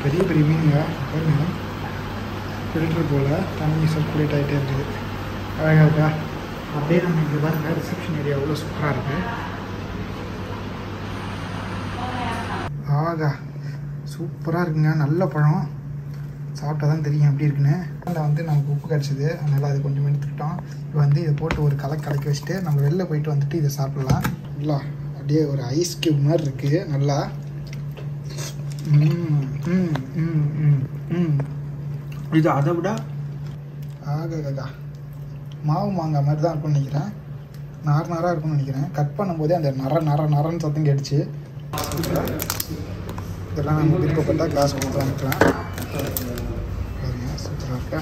பெரிய பெரிய மீனுங்க பாருங்க ஃபில்டர் போல் தண்ணி சர்க்குலேட் ஆகிட்டே இருக்குது அழகாக இருக்கா அப்படியே நம்ம இங்கே பாருங்க ரிசப்ஷன் ஏரியா அவ்வளோ சூப்பராக இருக்குது ஆகா சூப்பராக இருக்குங்க நல்ல பழம் சாப்பிட்டா தான் தெரியும் எப்படி இருக்குன்னு அதில் வந்து நமக்கு உப்பு கிடச்சிது அதனால் அது கொஞ்சம் எடுத்துக்கிட்டோம் இப்போ வந்து இதை போட்டு ஒரு கலக்கு கலக்கி வச்சுட்டு நம்ம வெளில போயிட்டு வந்துட்டு இதை சாப்பிடலாம் நல்லா அப்படியே ஒரு ஐஸ் கியூப் மாதிரி இருக்குது நல்லா ம், ம், ம், ம், ம். இது அதை விட ஆகா மாவு மாங்காய் மாதிரி தான் இருக்கும்னு நினைக்கிறேன் நார் நாராக இருக்கும்னு நினைக்கிறேன் கட் பண்ணும்போதே அந்த நர நர நரன்னு சத்தம் கேட்டுச்சு இதெல்லாம் நம்ம விருப்பப்பட்டால் கிளாஸ் கொடுத்து வாங்கிக்கலாம் பாருங்க சூப்பராக இருக்கா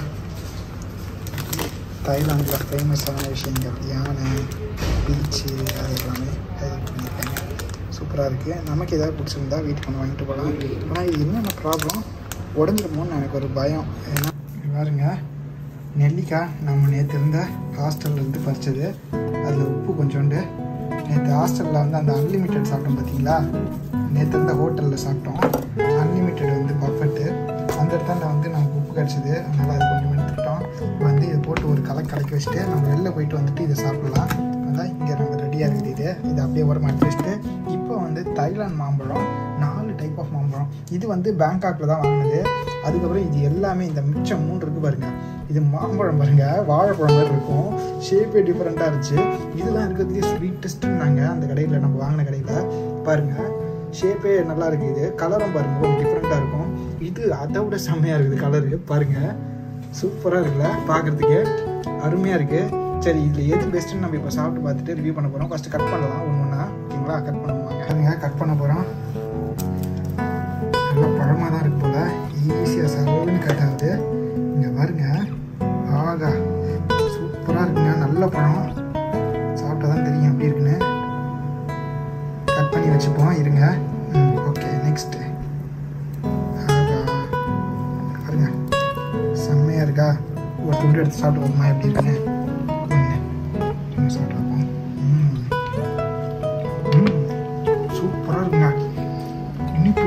தாய்லாந்தில் ஃபேமஸான விஷயங்கள் யானை பீச்சு அது எல்லாமே ஹைலைட் பண்ணியிருக்காங்க சூப்பராக இருக்குது நமக்கு ஏதாவது பிடிச்சிருந்தா வீட்டுக்கு வந்து வாங்கிட்டு போகலாம் ஆனால் இது என்னென்ன ப்ராப்ளம் உடஞ்சிருமோன்னு எனக்கு ஒரு பயம் ஏன்னா இங்க பாருங்க நெல்லிக்காய் நம்ம நேற்று இருந்த ஹாஸ்டல்ல இருந்து பறிச்சது அதில் உப்பு கொஞ்சோண்டு நேற்று ஹாஸ்டலில் வந்து அந்த அன்லிமிட்டெட் சாப்பிட்டோம் பார்த்தீங்களா நேற்று இருந்த ஹோட்டலில் சாப்பிட்டோம் அன்லிமிட்டெட் வந்து பஃபெட்டு அந்த இடத்துல வந்து நமக்கு உப்பு கிடச்சிது அதனால் அது கொஞ்சம் எடுத்துக்கிட்டோம் இப்போ வந்து இதை போட்டு ஒரு கலக்கு கலக்கி வச்சுட்டு நம்ம வெளில போயிட்டு வந்துட்டு இதை சாப்பிடலாம் அதான் இங்கே நம்ம ரெடியாக இருக்குது இது இதை அப்படியே ஒரு மாற்றி வச்சுட்டு இப்போ வந்து தைலாந்து மாம்பழம் நாலு டைப் ஆஃப் மாம்பழம் இது வந்து பேங்காக்கில் தான் வாங்கினது அதுக்கப்புறம் இது எல்லாமே இந்த மிச்சம் மூணு இருக்கு பாருங்க இது மாம்பழம் பாருங்க வாழைப்பழம் மாதிரி இருக்கும் ஷேப்பே டிஃப்ரெண்ட்டாக இருந்துச்சு இதெல்லாம் இருக்கிறதுலே ஸ்வீட்டஸ்ட்டுன்னாங்க அந்த கடையில் நம்ம வாங்கின கடையில் பாருங்க ஷேப்பே நல்லா இருக்குது இது கலரும் பாருங்க கொஞ்சம் டிஃப்ரெண்ட்டாக இருக்கும் இது அதை விட செம்மையாக இருக்குது கலரு பாருங்க சூப்பராக இருக்குல்ல பார்க்குறதுக்கு அருமையாக இருக்குது சரி இதில் எது பெஸ்ட்டுன்னு நம்ம இப்போ சாப்பிட்டு பார்த்துட்டு ரிவ்யூ பண்ண போகிறோம் ஃபஸ்ட்டு கட் பண்ணலாம் ஒன்று ஒன்றா ஓகேங்களா கட் பண்ணுவாங்க அதுங்க கட் பண்ண போகிறோம் நல்லா பழமாக தான் இருக்கு போல் ஈஸியாக சரவுன்னு கட் ஆகுது இங்கே பாருங்க ஆகா சூப்பராக இருக்குங்க நல்ல பழம் சாப்பிட்டா தான் தெரியும் எப்படி இருக்குன்னு கட் பண்ணி வச்சுப்போம் இருங்க ம் ஓகே நெக்ஸ்ட்டு ஆகா பாருங்க செம்மையாக இருக்கா ஒரு துண்டு எடுத்து சாப்பிட்டு பார்ப்போமா எப்படி இருக்குன்னு ஒன்று ஒன்று சாப்பிட்டு பார்ப்போம் ம் ம் சூப்பராக இருக்குங்க இனிப்பு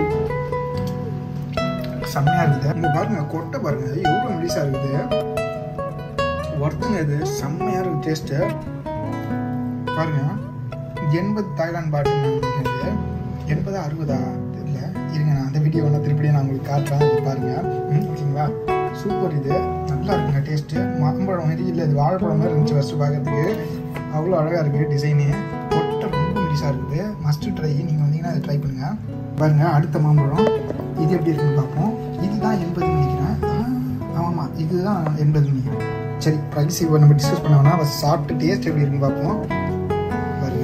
செம்மையாக இருக்குது இங்கே பாருங்க கொட்டை பாருங்க எவ்வளோ மெலிசாக இருக்குது ஒர்த்துங்க இது செம்மையாக இருக்குது டேஸ்ட்டு பாருங்க எண்பது தாய்லாந்து பாட்டில் நான் நினைக்கிறது எண்பதா அறுபதா தெரியல இருங்க நான் அந்த வீடியோலாம் திருப்பியும் நான் உங்களுக்கு காட்டுறேன் இது பாருங்க ம், ஓகேங்களா சூப்பர் இது நல்லா இருக்குங்க டேஸ்ட்டு மாம்பழம் மாதிரி இல்லை இது வாழைப்பழம் மாதிரி இருந்துச்சு ஃபஸ்ட்டு பார்க்கறதுக்கு அவ்வளோ அழகாக இருக்குது டிசைனு கொட்டை ரொம்ப மெலிசாக இருக்குது மஸ்ட் ட்ரை நீங்கள் வந்தீங்கன்னா அதை ட்ரை பண்ணுங்கள் பாருங்க அடுத்த மாம்பழம் இது எப்படி இருக்குன்னு பார்ப்போம் இதுதான் எண்பது நினைக்கிறேன் ஆ, ஆமாம் இதுதான் எண்பது நினைக்கிறேன் சரி ப்ரைஸ் இப்போ நம்ம டிஸ்கஸ் பண்ண வேணா ஃபஸ்ட் சாப்பிட்டு டேஸ்ட் எப்படி இருக்குன்னு பார்ப்போம் பாருங்க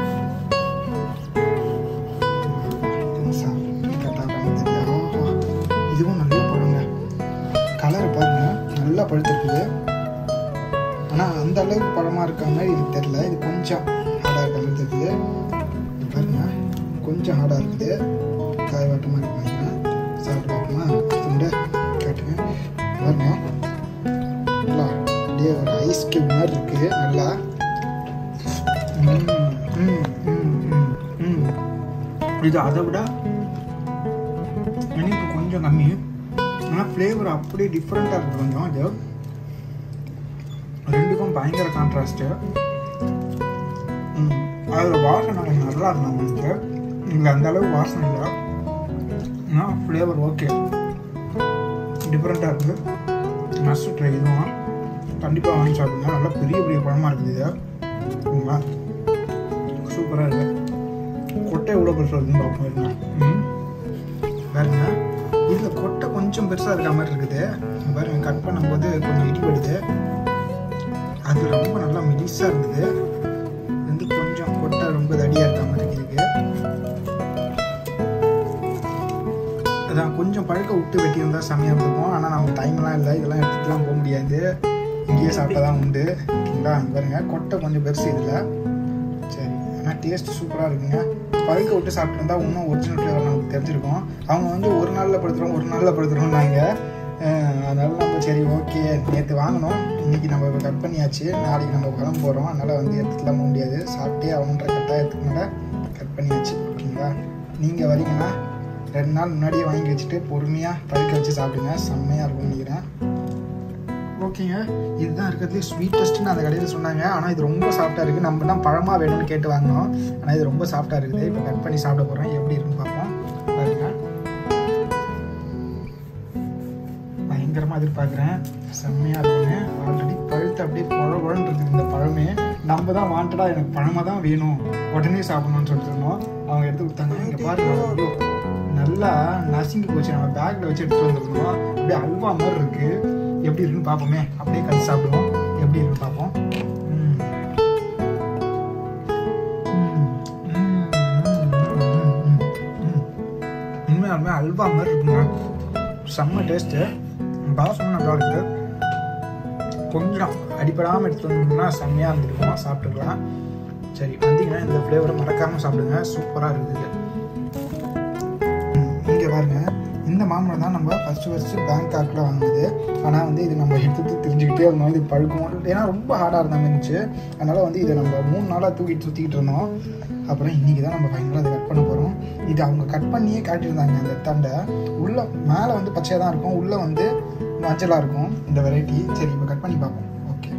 இது சாப்பிட்டு கரெக்டாக பண்ணி தெரியும் ஆஹா, இதுவும் நல்ல பழங்க கலர் பாருங்க நல்லா பழுத்திருக்குது ஆனால் அந்த அளவுக்கு பழமாக இருக்க மாதிரி எனக்கு தெரில இது கொஞ்சம் ஹார்டாக இருக்க மாதிரி தெரியுது இது பாருங்க கொஞ்சம் ஹார்டாக இருக்குது காய் வாட்ட மாதிரி நினைக்கிறேன் சாப்பிட்டு பார்ப்போமா துண்டை காட்டுங்க பாருங்க நல்லா அப்படியே ஒரு ஐஸ் கியூப் மாதிரி இருக்குது நல்லா ம், ம், ம், ம், ம். இது அதை விட இனிப்பு கொஞ்சம் கம்மி ஆனால் ஃப்ளேவர் அப்படியே டிஃப்ரெண்ட்டாக இருக்குது கொஞ்சம் இது ரெண்டுக்கும் பயங்கர கான்ட்ராஸ்ட்டு அதில் வாசனை கொஞ்சம் நல்லா இருந்தாங்க எனக்கு இதில் அந்த அளவுக்கு வாசனை இல்லை ஆனால் ஃப்ளேவர் ஓகே டிஃப்ரெண்ட்டாக இருக்குது மஸ்ட் ட்ரை இதுவும் கண்டிப்பாக வாங்கி சாப்பிடுங்க நல்லா பெரிய பெரிய பழமாக இருக்குது இது சரிங்களா சூப்பராக இருக்குது கொட்டை எவ்வளோ பெருசாக இருக்குன்னு பார்ப்போம் இருங்க ம் பாருங்க இதில் கொட்டை கொஞ்சம் பெருசாக இருக்க மாதிரி இருக்குது இங்க பாருங்க கட் பண்ணும்போது கொஞ்சம் இடிபடுது அது ரொம்ப நல்லா மெலிசாக இருந்தது இது வந்து கொஞ்சம் கொட்டை ரொம்ப தடியாக இருக்க மாதிரி இருக்கு அதான் கொஞ்சம் பழுக்க விட்டு வெட்டியிருந்தா செம்மையாக இருந்திருக்கும் ஆனால் நமக்கு டைம்லாம் இல்லை இதெல்லாம் எடுத்துட்டுலாம் போக முடியாது இங்கேயே சாப்பிட்டா தான் உண்டு ஓகேங்களா இங்க பாருங்க கொட்டை கொஞ்சம் பெருசு இதில் சரி ஆனால் டேஸ்ட் சூப்பராக இருக்குங்க பழுக்க விட்டு சாப்பிட்ருந்தா இன்னும் ஒரிஜினல் ஃப்ளேவர் நமக்கு தெரிஞ்சிருக்கும் அவங்க வந்து ஒரு நாளில் படுத்துகிறோம் ஒரு நாளில் படுத்துகிறோம்னாங்க அதனால நம்ம சரி ஓகே நேற்று வாங்கினோம் இன்னைக்கு நம்ம இப்போ கட் பண்ணியாச்சு நாளைக்கு நம்ம கிளம்ப போகிறோம் அதனால் வந்து எடுத்துக்கலாம் போக முடியாது சாப்பிட்டே அவன்ற கட்டாயத்துக்கு மேலே கட் பண்ணியாச்சு ஓகேங்களா நீங்கள் வரீங்கன்னா ரெண்டு நாள் முன்னாடியே வாங்கி வச்சுட்டு பொறுமையாக பழுக்க வச்சு சாப்பிடுங்க செம்மையாக இருக்கும்னு நினைக்கிறேன் ஓகேங்க இதுதான் இருக்கிறதுலே ஸ்வீட்டஸ்ட்னு அந்த கடையில் சொன்னாங்க ஆனால் இது ரொம்ப சாஃப்டாக இருக்குது நம்ம தான் பழமாக வேணும்னு கேட்டு வாங்கினோம் ஆனால் இது ரொம்ப சாஃப்டாக இருக்குது இப்போ கட் பண்ணி சாப்பிட போகிறோம் எப்படி இருக்குன்னு பார்ப்போம் பாருங்க பயங்கரமாக எதிர்பார்க்குறேன் செம்மையாக இருக்குங்க ஆல்ரெடி பழுத்து அப்படியே குழ குழன்னு இருக்குது இந்த பழமே நம்ம தான் வாண்டடாக எனக்கு பழமாக தான் வேணும் உடனே சாப்பிடணும்னு சொல்லிட்டு இருந்தோம் அவங்க எடுத்து கொடுத்தாங்க இங்கே பாருங்க ஐயோ, நல்லா நசுங்கி போச்சு நம்ம பேக்கில் வச்சு எடுத்துட்டு வந்திருந்தோம் அப்படியே அல்வா மாதிரி இருக்குது எப்படி இருக்குன்னு பார்ப்போமே அப்படியே கழிச்சு சாப்பிடுவோம் எப்படி இருக்குன்னு பார்ப்போம் ம். ம். ம். ம். ம். ம். உண்மையாலுமே அல்வா மாதிரி இருக்குங்க செம்ம டேஸ்ட்டு பாசம் நல்லா இருக்குது கொஞ்சம் அடிப்படாமல் எடுத்து வந்தோம்னா செம்மையாக இருந்திருக்கும் சாப்பிட்டுக்கலாம் சரி வந்தீங்கன்னா இந்த ஃப்ளேவரை மறக்காமல் சாப்பிடுங்க சூப்பராக இருக்குது இங்கே பாருங்க இந்த மாம்பழம் தான் நம்ம ஃபஸ்ட்டு ஃபஸ்ட்டு பேங்காக்கில் வாங்கினது ஆனால் வந்து இது நம்ம எடுத்து தெரிஞ்சுக்கிட்டே இருந்தோம் இது பழுக்கும் ஏன்னா ரொம்ப ஹார்டாக இருந்த மாதிரி இருந்துச்சு அதனால் வந்து இதை நம்ம மூணு நாளாக தூக்கிட்டு சுற்றிக்கிட்டு இருந்தோம் அப்புறம் இன்றைக்கி தான் நம்ம ஃபைனலாக அதை கட் பண்ண போகிறோம் இது அவங்க கட் பண்ணியே காட்டியிருந்தாங்க அந்த தண்டை உள்ளே மேலே வந்து பச்சையாக தான் இருக்கும் உள்ளே வந்து மஞ்சளாக இருக்கும் இந்த வெரைட்டி சரி இப்போ கட் பண்ணி பார்ப்போம் ஓகே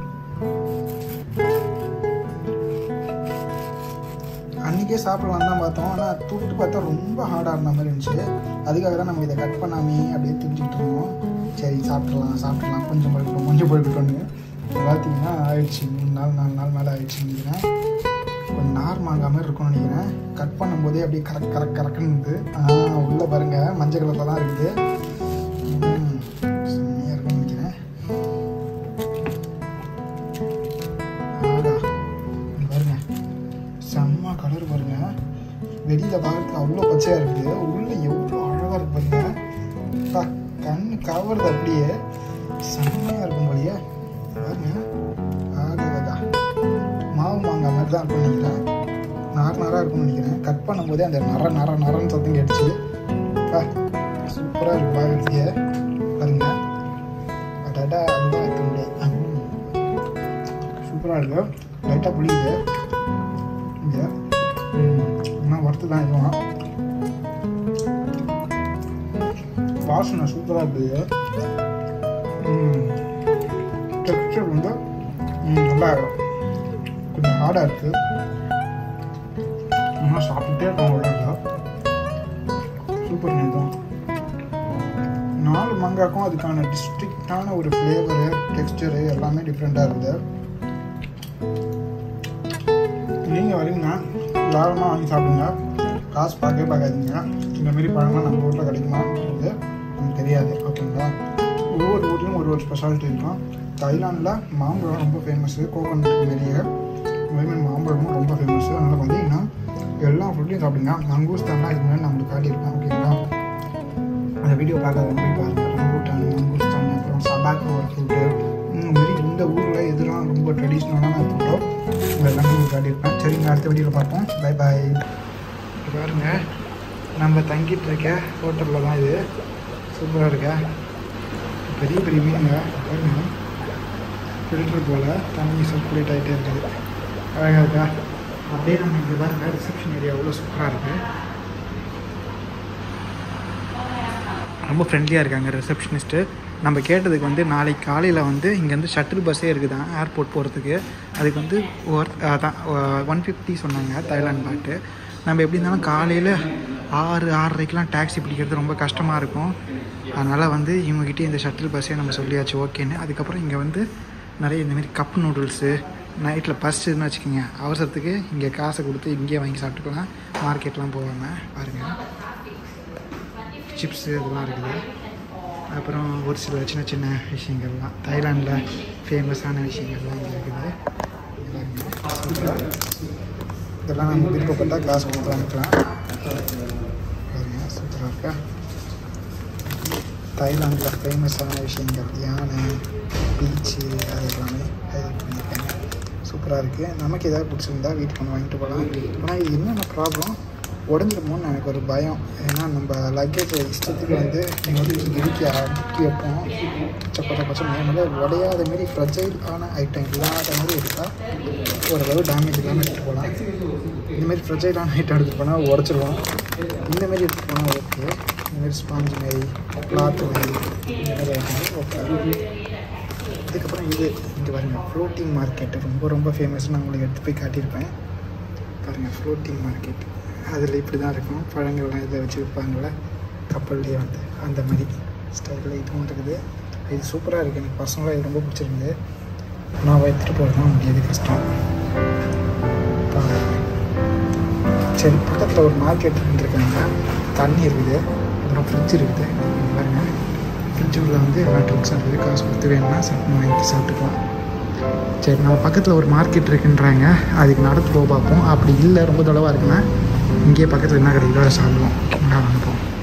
அன்றைக்கே சாப்பிடலாம் தான் பார்த்தோம் ஆனால் தூக்கிட்டு பார்த்தா ரொம்ப ஹார்டாக இருந்த மாதிரி இருந்துச்சு அதுக்காக தான் நம்ம இதை கட் பண்ணாமே அப்படியே தெரிஞ்சுக்கிட்டு இருந்தோம் சரி சாப்பிட்றலாம் சாப்பிட்றலாம் கொஞ்சம் பழுக்கட்டும் கொஞ்சம் பழுக்கட்டும்னு பார்த்தீங்கன்னா ஆயிடுச்சு மூணு நாள் நாலு நாள் மேலே ஆயிடுச்சு நினைக்கிறேன் கொஞ்சம் நார் மாங்காய் மாதிரி இருக்கும்னு நினைக்கிறேன் கட் பண்ணும்போதே அப்படியே கரக் கரக் கரக்குன்னு இருந்து ஆ உள்ளே பாருங்க மஞ்சள் கலரில் தான் இருக்குது ம், செம்மையா இருக்கும்னு நினைக்கிறேன் ஆடா இங்க பாருங்க செம்ம கலர் பாருங்க வெளியில பார்க்கறதுக்கு அவ்வளோ பச்சையா இருக்குது உள்ள எவ்வளோ அழகா இருக்கு பாருங்க அப்பா, கண்ணு கவருது அப்படியே செம்மையா இருக்கும் போலயே பாருங்க ஆகுதா மாவு மாங்காய் மாதிரி தான் இருக்கும் நினைக்கிறேன் நார் நாராக இருக்கும்னு நினைக்கிறேன் கட் பண்ணும்போதே அந்த நர நர நரன்னு சத்தம் கேட்டுச்சு அப்பா, சூப்பரா இருக்கு பார்க்கறதுக்கே பாருங்க அடடா அல்வா இருக்குங்களே சூப்பராக இருக்கு லைட்டாக புளியுது இங்கே இன்னும் ஒர்த்து தான் இதுவும் வாசனை சூப்பராக இருக்குது டெக்ஸ்டர் வந்து ம், நல்லா கொஞ்சம் ஹார்டாக இருக்குது இன்னும் சாப்பிட்டுட்டே இருக்கோம் உள்ள சூப்பர் இதுவும் நாலு மங்காக்கும் அதுக்கான டிஸ்ட்ரிக்டான ஒரு ஃப்ளேவரு டெக்ஸ்டரு எல்லாமே டிஃப்ரெண்ட்டாக இருக்குது நீங்கள் வரீங்கன்னா தாராளமாக வாங்கி சாப்பிடுங்க காசு பார்க்கவே பார்க்காதீங்க இந்த மாதிரி பழம்லாம் நம்ம ஊரில் கிடைக்குமான்றது நமக்கு தெரியாது ஓகேங்களா ஒவ்வொரு ஊர்லேயும் ஒரு ஒரு ஸ்பெஷாலிட்டி இருக்கும் தாய்லாந்தில் மாம்பழம் ரொம்ப ஃபேமஸ்ஸு கோகோனட் நிறைய அதேமாதிரி மாம்பழமும் ரொம்ப ஃபேமஸ்ஸு அதனால் பார்த்தீங்கன்னா எல்லா ஃப்ரூட்லையும் சாப்பிடுங்க மங்கூஸ்தான்லாம் இது முன்னாடி நம்மளுக்கு காட்டியிருக்கோம் ஓகேங்களா அந்த வீடியோ பார்க்காதவங்க போய் பாருங்கள் ரம்பூட்டான் மங்கூஸ்தான் அப்புறம் சபாக்கு ஒரு ஃப்ரூட்டு இந்த மாதிரி இந்த ஊரில் எதெல்லாம் ரொம்ப ட்ரெடிஷ்னலான ஃப்ரூட்டோ இதெல்லாம் உங்களுக்கு காட்டியிருப்பேன் சரிங்க அடுத்த வீடியோவில் பார்ப்போம் பை பாய் பாருங்க நம்ம தங்கிட்டு இருக்க ஹோட்டலில் தான் இது சூப்பராக இருக்கா பெரிய பெரிய மீனுங்க பாருங்க ஃபில்டர் போல் தண்ணி சர்க்குலேட் ஆகிட்டே இருக்குது அழகாக இருக்கா அப்படியே நம்ம இங்கே பாருங்க ரிசப்ஷன் ஏரியா அவ்வளோ சூப்பராக இருக்குது ரொம்ப ஃப்ரெண்ட்லியாக இருக்காங்க ரிசப்ஷனிஸ்ட்டு நம்ம கேட்டதுக்கு வந்து நாளைக்கு காலையில் வந்து இங்கேருந்து ஷட்டில் பஸ்ஸே இருக்குதான் ஏர்போர்ட் போகிறதுக்கு அதுக்கு வந்து ஒரு அதான் ஒன் ஃபிஃப்டி சொன்னாங்க தாய்லாந்து பாட்டு நம்ம எப்படி இருந்தாலும் காலையில் ஆறு ஆறரைக்கெலாம் டாக்ஸி பிடிக்கிறது ரொம்ப கஷ்டமாக இருக்கும் அதனால் வந்து இவங்ககிட்ட இந்த ஷட்டில் பஸ்ஸே நம்ம சொல்லியாச்சு ஓகேன்னு அதுக்கப்புறம் இங்கே வந்து நிறைய இந்தமாரி கப் நூடுல்ஸு நைட்டில் பஸ்ஸுன்னு வச்சுக்கோங்க அவசரத்துக்கு இங்கே காசை கொடுத்து இங்கேயே வாங்கி சாப்பிட்டுக்கலாம் மார்க்கெட்லாம் போகாமல் பாருங்கள் சிப்ஸு அதெல்லாம் இருக்குது அப்புறம் ஒரு சில சின்ன சின்ன விஷயங்கள்லாம் தாய்லாண்டில் ஃபேமஸான விஷயங்கள்லாம் இங்கே இருக்குது இதெல்லாம் நம்ம விருப்பப்பட்டால் கிளாஸ் கொடுத்து வாங்கிக்கலாம் பாருங்க சூப்பராக இருக்கா தாய்லாந்தில் ஃபேமஸான விஷயங்கள் யானை பீச்சு அது எல்லாமே ஹைலைட் பண்ணியிருக்காங்க சூப்பராக இருக்குது நமக்கு ஏதாவது பிடிச்சிருந்தா வீட்டுக்கு வந்து வாங்கிட்டு போகலாம் ஆனால் இது என்னென்ன ப்ராப்ளம் உடஞ்சிருமோன்னு எனக்கு ஒரு பயம் ஏன்னா நம்ம லக்கேஜ் இஷ்டத்துக்கு வந்து நீங்கள் வந்து இறுக்கி அடுக்கி வைப்போம் பச்சை பச்சை மேலே உடையாத மாரி ஃப்ரெஜைல் ஆன ஐட்டம் இல்லாத மாதிரி இருக்கா ஓரளவு டேமேஜ் இல்லாமல் எடுத்துகிட்டு போகலாம் இந்த மாதிரி ஃப்ரெஜைலான ஐட்டம் எடுத்துகிட்டு போனால் உடச்சிருவோம் இந்த மாதிரி எடுத்துட்டு போனால் ஓகே இந்த மாதிரி ஸ்பாஞ்ச் மாரி கிளாத் மாரி இந்த மாதிரி ஐட்டம் ஓகே இதுக்கப்புறம் இது இங்கே பாருங்கள் ஃப்ளோட்டிங் மார்க்கெட் ரொம்ப ரொம்ப ஃபேமஸ் நான் உங்களுக்கு எடுத்து போய் காட்டியிருப்பேன் பாருங்கள் ஃப்ளோட்டிங் மார்க்கெட் அதில் இப்படி தான் இருக்கும் பழங்கள்லாம் இதை வச்சு விற்பாங்கள்ல கப்பல்லையே வந்து அந்த மாதிரி ஸ்டைலில் இதுவும் இருக்குது இது சூப்பராக இருக்குது எனக்கு பர்சனலாக இது ரொம்ப பிடிச்சிருந்து நான் எடுத்துகிட்டு போகிறது தான் முடியாது கஷ்டம் பாருங்க. சரி பக்கத்தில் ஒரு மார்க்கெட் இருக்காங்க தண்ணி இருக்குது அப்புறம் ஃப்ரிட்ஜ் இருக்குது இங்க பாருங்க ஃப்ரிட்ஜ் உள்ள வந்து எல்லா ட்ரிங்க்ஸும் இருக்குது காசு கொடுத்து வேணும்னா சட்னி வாங்கி சாப்பிட்டுக்கலாம் சரி நம்ம பக்கத்தில் ஒரு மார்க்கெட் இருக்குன்றாங்க அதுக்கு நடந்து போக பார்ப்போம் அப்படி இல்லை ரொம்ப தொலைவாக இருக்குன்னா இங்கேயே பக்கத்தில் என்ன கிடைக்குதோ அதை சாப்பிடுவோம் நான் அனுப்புவோம்